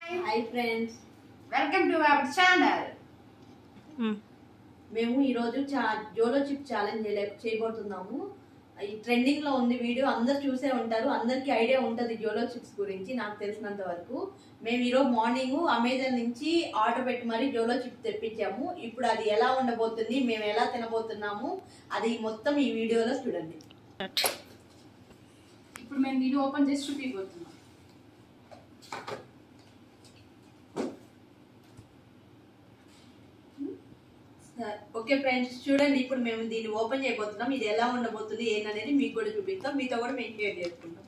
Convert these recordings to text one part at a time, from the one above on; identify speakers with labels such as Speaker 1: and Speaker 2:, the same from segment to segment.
Speaker 1: Hi friends
Speaker 2: welcome to our channel
Speaker 1: మేము ఈరోజు చా జోలో చిప్ ఛాలెంజ్ చేయబోతున్నాము ఈ ట్రెండింగ్ లో ఉంది వీడియో అందరు చూసే ఉంటారు అందరికి ఐడియా ఉంటది జోలో చిప్స్ గురించి నాకు తెలిసినంత వరకు మేము ఈరోజు మార్నింగ్ అమెజాన్ నుంచి ఆర్డర్ పెట్టి మరీ జోలో చిప్స్ తెప్పించాము ఇప్పుడు అది ఎలా ఉండబోతుంది మేము ఎలా తినబోతున్నాము అది మొత్తం ఈ వీడియోలో చూడండి
Speaker 2: ఇప్పుడు మేము వీడియో ఓపెన్ చేసి చూపిపోతున్నాం
Speaker 1: ఓకే ఫ్రెండ్స్ చూడండి ఇప్పుడు మేము దీన్ని ఓపెన్ చేయబోతున్నాం ఇది ఎలా ఉండబోతుంది ఏంటనేది మీకు కూడా చూపిస్తాం మీతో కూడా మేము షేర్ చేసుకుంటాం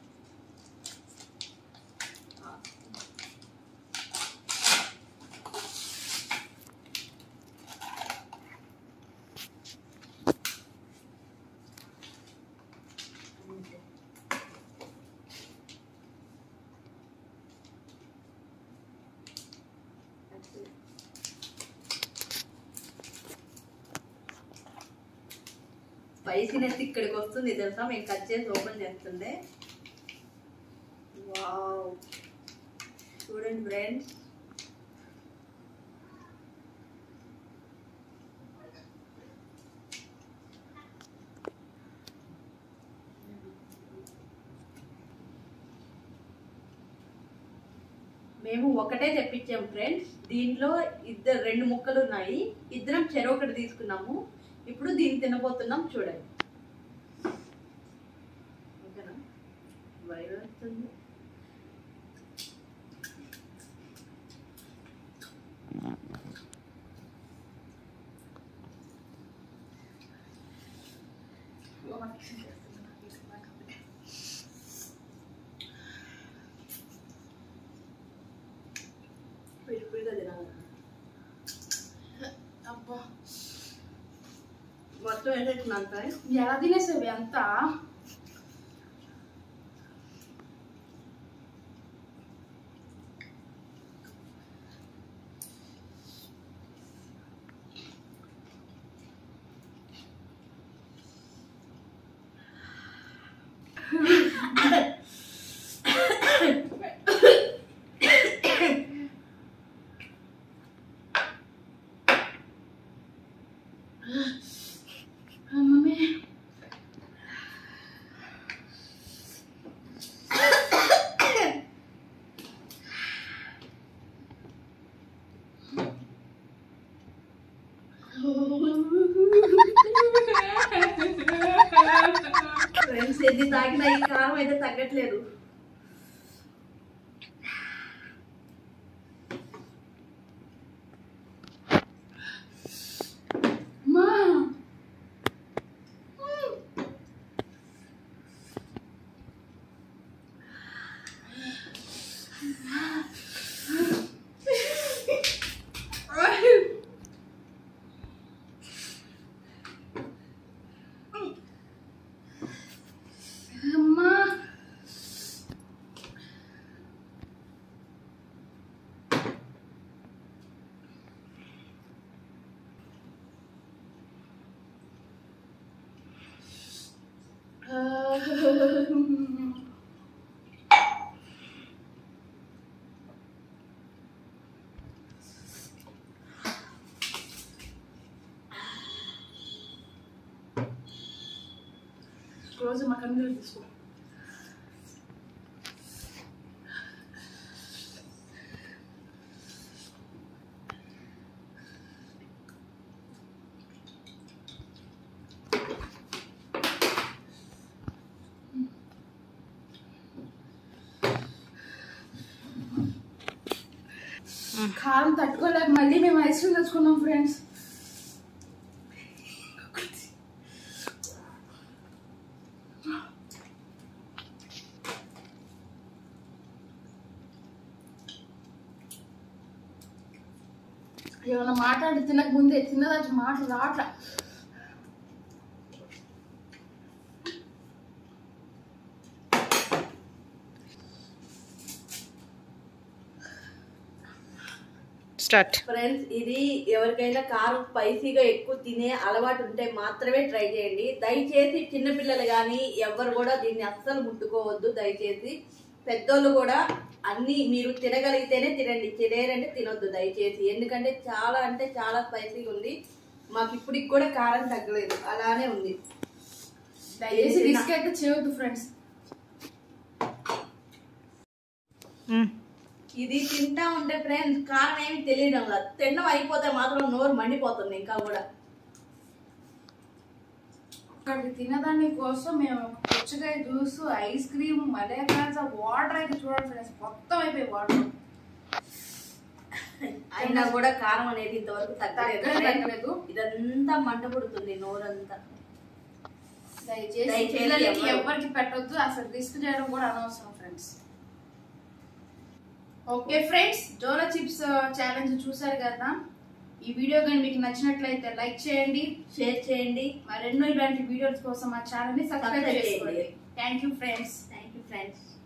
Speaker 1: స్పైసీనెస్ ఇక్కడికి వస్తుంది తెలుసా మేము కట్ చేసి ఓపెన్ చేస్తుండే వావ్ చూడండి ఫ్రెండ్స్ మేము ఒకటే తెప్పించాం ఫ్రెండ్స్ దీంట్లో ఇద్దరు రెండు ముక్కలు ఉన్నాయి ఇద్దరం చెరొకటి తీసుకున్నాము ఇప్పుడు దీన్ని తినబోతున్నాం చూడండి ఓకేనా వైర్ వస్తుంది పిడిపిడిగా తినాలి
Speaker 2: అబ్బా
Speaker 1: మొత్తం వేసేస్తున్నాను సార్
Speaker 2: ఎలా తినేసేవి అంతా మమ్మీ
Speaker 1: ఫ్రెండ్స్ ఎన్ని తాగినా ఈ కారం అయితే తగ్గట్లేదు
Speaker 2: మా అమ్మా రోజు మా కన్నులు తీసుకో కారం తట్టుకోలేక మళ్ళీ మేము ఐస్ క్రీమ్ తెచ్చుకున్నాం ఫ్రెండ్స్ ఏమైనా మాట్లాడి తినక ముందే తిన్నదాచి మాటలు రావట్లా
Speaker 3: స్టార్ట్
Speaker 1: ఫ్రెండ్స్ ఇది ఎవరికైనా కారం స్పైసీగా ఎక్కువ తినే అలవాటు ఉంటే మాత్రమే ట్రై చేయండి దయచేసి చిన్నపిల్లలు కానీ ఎవరు కూడా దీన్ని అస్సలు ముట్టుకోవద్దు దయచేసి పెద్దోళ్ళు కూడా అన్ని మీరు తినగలిగితేనే తినండి తినేరంటే తినొద్దు దయచేసి ఎందుకంటే చాలా అంటే చాలా స్పైసీగా ఉంది మాకు ఇప్పటికి కూడా కారం తగ్గలేదు అలానే ఉంది
Speaker 2: దయచేసి రిస్క్ అయితే చేయొద్దు ఫ్రెండ్స్
Speaker 1: ఇది తింటా ఉంటే ఫ్రెండ్స్ కారం ఏమి తెలియడం లేదు తినడం అయిపోతే మాత్రం నోరు మండిపోతుంది ఇంకా కూడా
Speaker 2: అక్కడికి తినదాని కోసం మేము పుచ్చకాయ జ్యూస్ ఐస్ క్రీమ్ మలేకాజ వాటర్ అయితే చూడండి ఫ్రెండ్స్ మొత్తం అయిపోయి వాటర్
Speaker 1: అయినా కూడా కారం అనేది ఇంతవరకు తగ్గలేదు
Speaker 2: తగ్గలేదు, తగ్గలేదు.
Speaker 1: ఇదంతా మంట పుడుతుంది నోరంతా
Speaker 2: దయచేసి
Speaker 1: దయచేసి
Speaker 2: పిల్లలకి
Speaker 1: ఎవరు-
Speaker 2: ఎవరికి పెట్టొద్దు అసలు రిస్క్ చేయడం కూడా అనవసరం friends okay friends Jolo chips challenge చూసారు కదా ఈ వీడియో కానీ మీకు నచ్చినట్లయితే లైక్ చేయండి
Speaker 1: షేర్ చేయండి
Speaker 2: మరెన్నో ఇలాంటి వీడియోస్ కోసం మా ఛానల్ ని సబ్స్క్రైబ్
Speaker 1: Subscribe
Speaker 2: చేసుకోండి
Speaker 1: చేయండి.
Speaker 2: Thank you friends
Speaker 1: thank you friends